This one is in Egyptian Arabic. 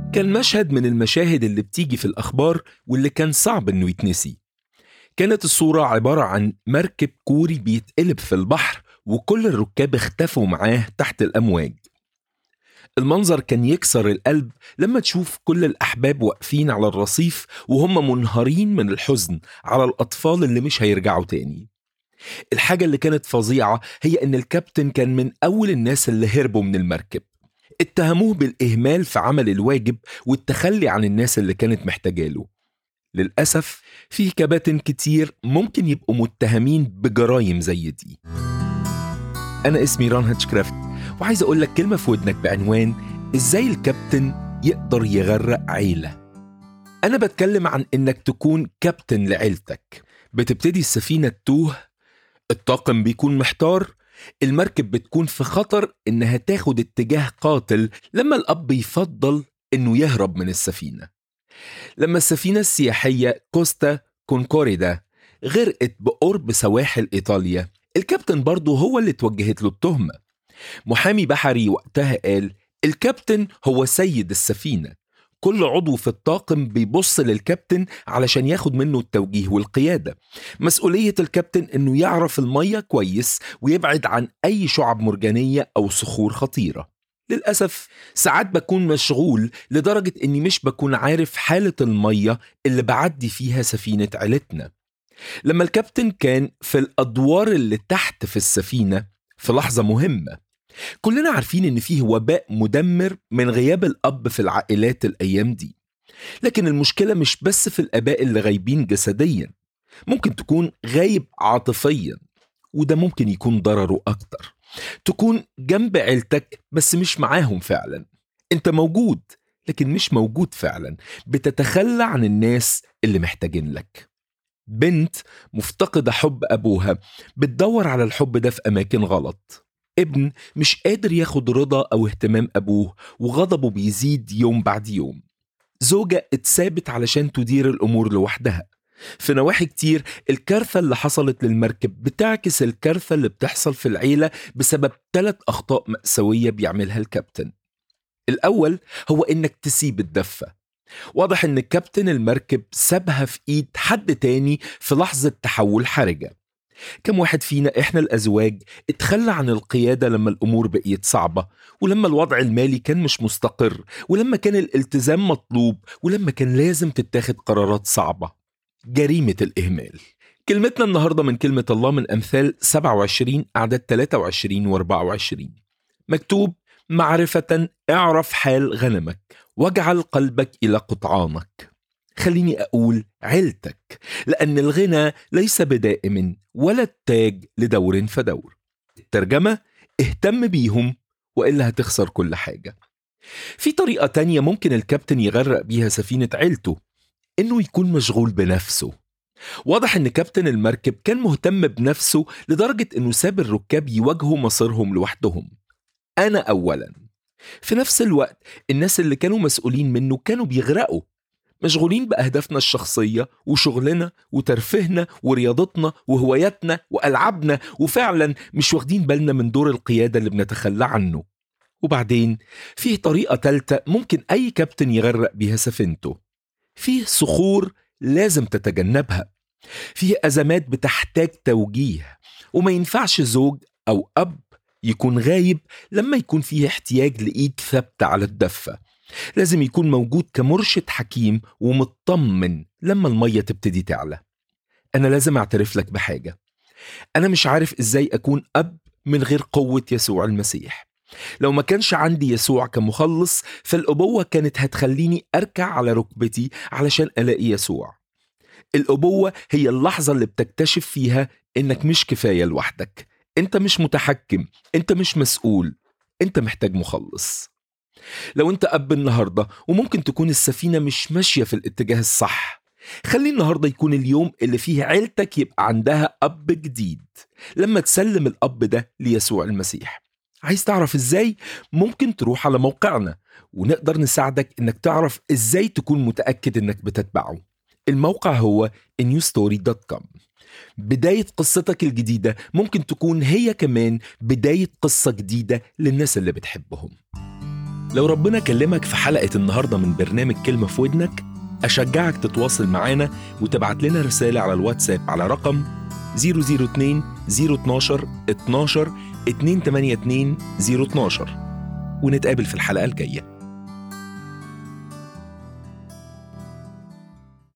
كان مشهد من المشاهد اللي بتيجي في الأخبار واللي كان صعب إنه يتنسي كانت الصورة عبارة عن مركب كوري بيتقلب في البحر وكل الركاب اختفوا معاه تحت الأمواج المنظر كان يكسر القلب لما تشوف كل الأحباب واقفين على الرصيف وهم منهارين من الحزن على الأطفال اللي مش هيرجعوا تاني الحاجة اللي كانت فظيعة هي إن الكابتن كان من أول الناس اللي هربوا من المركب اتهموه بالإهمال في عمل الواجب والتخلي عن الناس اللي كانت محتاجاله للأسف في كباتن كتير ممكن يبقوا متهمين بجرايم زي دي أنا اسمي ران هاتشكرافت وعايز أقول لك كلمة في ودنك بعنوان إزاي الكابتن يقدر يغرق عيلة أنا بتكلم عن إنك تكون كابتن لعيلتك بتبتدي السفينة تتوه الطاقم بيكون محتار المركب بتكون في خطر إنها تاخد اتجاه قاتل لما الأب يفضل إنه يهرب من السفينة لما السفينة السياحية كوستا كونكوريدا غرقت بقرب سواحل إيطاليا الكابتن برضه هو اللي توجهت له التهمة محامي بحري وقتها قال الكابتن هو سيد السفينة كل عضو في الطاقم بيبص للكابتن علشان ياخد منه التوجيه والقيادة مسؤولية الكابتن انه يعرف المية كويس ويبعد عن اي شعب مرجانية او صخور خطيرة للأسف ساعات بكون مشغول لدرجة إني مش بكون عارف حالة المية اللي بعدي فيها سفينة عيلتنا لما الكابتن كان في الأدوار اللي تحت في السفينة في لحظة مهمة كلنا عارفين إن فيه وباء مدمر من غياب الأب في العائلات الأيام دي لكن المشكلة مش بس في الآباء اللي غايبين جسديا ممكن تكون غايب عاطفيا وده ممكن يكون ضرره أكتر تكون جنب عيلتك بس مش معاهم فعلا انت موجود لكن مش موجود فعلا بتتخلى عن الناس اللي محتاجين لك بنت مفتقدة حب أبوها بتدور على الحب ده في أماكن غلط ابن مش قادر ياخد رضا أو اهتمام أبوه وغضبه بيزيد يوم بعد يوم زوجة اتثابت علشان تدير الأمور لوحدها في نواحي كتير الكارثة اللي حصلت للمركب بتعكس الكارثة اللي بتحصل في العيلة بسبب ثلاث أخطاء مأساوية بيعملها الكابتن الأول هو إنك تسيب الدفة واضح إن كابتن المركب سابها في إيد حد تاني في لحظة تحول حرجة كم واحد فينا إحنا الأزواج اتخلى عن القيادة لما الأمور بقيت صعبة ولما الوضع المالي كان مش مستقر ولما كان الالتزام مطلوب ولما كان لازم تتاخد قرارات صعبة جريمة الإهمال كلمتنا النهاردة من كلمة الله من أمثال 27 أعداد 23 و 24 مكتوب معرفة اعرف حال غنمك واجعل قلبك إلى قطعانك خليني أقول عيلتك لأن الغنى ليس بدائم ولا التاج لدور فدور الترجمة اهتم بيهم وإلا هتخسر كل حاجة في طريقة تانية ممكن الكابتن يغرق بيها سفينة عيلته إنه يكون مشغول بنفسه واضح إن كابتن المركب كان مهتم بنفسه لدرجة إنه ساب الركاب يواجهوا مصيرهم لوحدهم أنا أولا في نفس الوقت الناس اللي كانوا مسؤولين منه كانوا بيغرقوا مشغولين بأهدافنا الشخصية وشغلنا وترفيهنا ورياضتنا وهواياتنا وألعابنا وفعلا مش واخدين بالنا من دور القيادة اللي بنتخلى عنه وبعدين فيه طريقة تالتة ممكن أي كابتن يغرق بيها سفينته فيه صخور لازم تتجنبها فيه أزمات بتحتاج توجيه وما ينفعش زوج أو أب يكون غايب لما يكون فيه احتياج لإيد ثابتة على الدفة لازم يكون موجود كمرشد حكيم ومطمن لما المية تبتدي تعلى أنا لازم أعترف لك بحاجة أنا مش عارف إزاي أكون أب من غير قوة يسوع المسيح لو ما كانش عندي يسوع كمخلص فالأبوة كانت هتخليني أركع على ركبتي علشان ألاقي يسوع الأبوة هي اللحظة اللي بتكتشف فيها إنك مش كفاية لوحدك أنت مش متحكم أنت مش مسؤول أنت محتاج مخلص لو أنت أب النهاردة وممكن تكون السفينة مش ماشية في الاتجاه الصح خلي النهاردة يكون اليوم اللي فيه عيلتك يبقى عندها أب جديد لما تسلم الأب ده ليسوع المسيح عايز تعرف ازاي ممكن تروح على موقعنا ونقدر نساعدك انك تعرف ازاي تكون متأكد انك بتتبعه الموقع هو newstory.com بداية قصتك الجديدة ممكن تكون هي كمان بداية قصة جديدة للناس اللي بتحبهم لو ربنا كلمك في حلقة النهاردة من برنامج كلمة في ودنك أشجعك تتواصل معانا وتبعت لنا رسالة على الواتساب على رقم 002 012 12 282 012 ونتقابل في الحلقة الجاية